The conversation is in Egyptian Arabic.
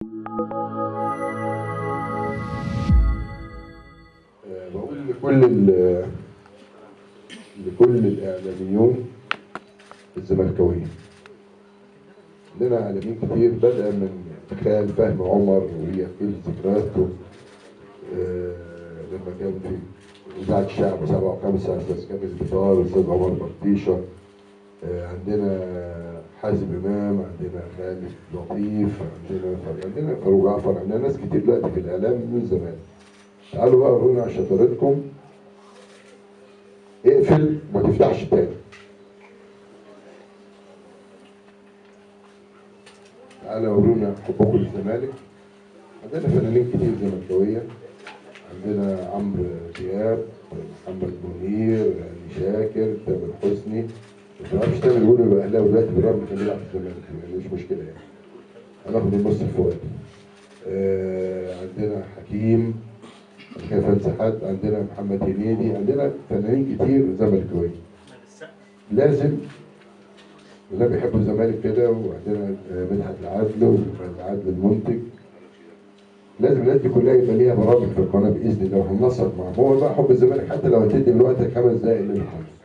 آه، بقول لكل ال- لكل الاعلاميون الزملكاويين عندنا اعلاميين كتير بدأ من خال فهم عمر وهي كل ذكرياته آه، لما كان في اذاعه الشعب سبعة وخمسة استاذ كامل البطار استاذ عمر بطيشه آه، عندنا حازم امام عندنا خالد لطيف عندنا عندنا فاروق جعفر عندنا ناس كتير دلوقتي في الاعلام من زمان تعالوا بقى ورونا على شطارتكم اقفل وما تفتحش تاني تعالوا ورونا حبكم للزمالك عندنا فنانين كتير زملكاويه عندنا عمرو دياب محمد منير علي شاكر تامر حسني ما تعرفش تامر يقول يبقى اهلاوي دلوقتي بالرغم كان بيلعب في الزمالك يعني مش مشكله يعني هناخد النص الفوقاني آه عندنا حكيم خايف انسى حد عندنا محمد هنيدي عندنا فنانين كتير زملكاويه لازم اللي بيحبوا الزمالك كده وعندنا آه، مدحت العدل والعدل المنتج لازم الناس دي كلها يبقى ليها برامج في القناه باذن الله وهننسق معاهم هو بقى حب الزمالك حتى لو هتدي من وقتك خمس دقائق للحمد